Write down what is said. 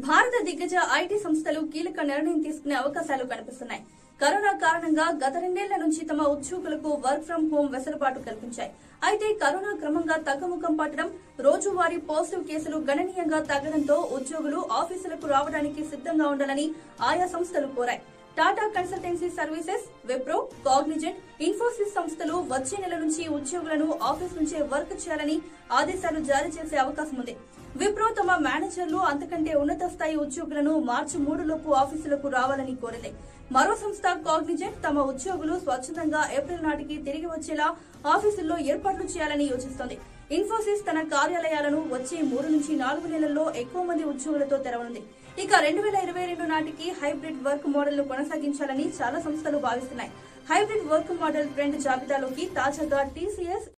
భారత దిగ్గజ ఐటీ సంస్థలు కీలక నిర్ణయం తీసుకునే అవకాశాలు కనిపిస్తున్నాయి కరోనా కారణంగా గత రెండేళ్ల నుంచి తమ ఉద్యోగులకు వర్క్ ఫ్రం హోం వెసులుబాటు కల్పించాయి అయితే కరోనా క్రమంగా తగ్గుముఖం పట్టడం రోజువారీ పాజిటివ్ కేసులు గణనీయంగా తగ్గడంతో ఉద్యోగులు ఆఫీసులకు రావడానికి సిద్ధంగా ఉండాలని ఆయా సంస్థలు కోరాయి Tata consultancy services Wipro Cognizant Infosys సంస్థలు వచ్చే నెల నుంచి ఉద్యోగులను ఆఫీస్ నుంచే వర్క్ చేయాలని ఆదేశాలు జారీ చేసే అవకాశం ఉంది విప్రో తమ మేనేజర్లు అంతకంటే ఉన్నత స్థాయి ఉద్యోగులను మార్చి మూడు లోపు ఆఫీసులకు రావాలని కోరింది మరో సంస్థ కాగ్నిజెంట్ తమ ఉద్యోగులు స్వచ్ఛందంగా ఏప్రిల్ నాటికి తిరిగి వచ్చేలా ఆఫీసుల్లో ఏర్పాట్లు చేయాలని యోచిస్తోంది ఇన్ఫోసిస్ తన కార్యాలయాలను వచ్చే మూడు నుంచి నాలుగు నెలల్లో ఎక్కువ మంది ఉద్యోగులతో తెరవనుంది ఇక రెండు వేల ఇరవై రెండు నాటికి హైబ్రిడ్ వర్క్ మోడల్ ను కొనసాగించాలని చాలా సంస్థలు భావిస్తున్నాయి హైబ్రిడ్ వర్క్ మోడల్ ట్రెండ్ జాబితాలోకి తాజాగా టీసీఎస్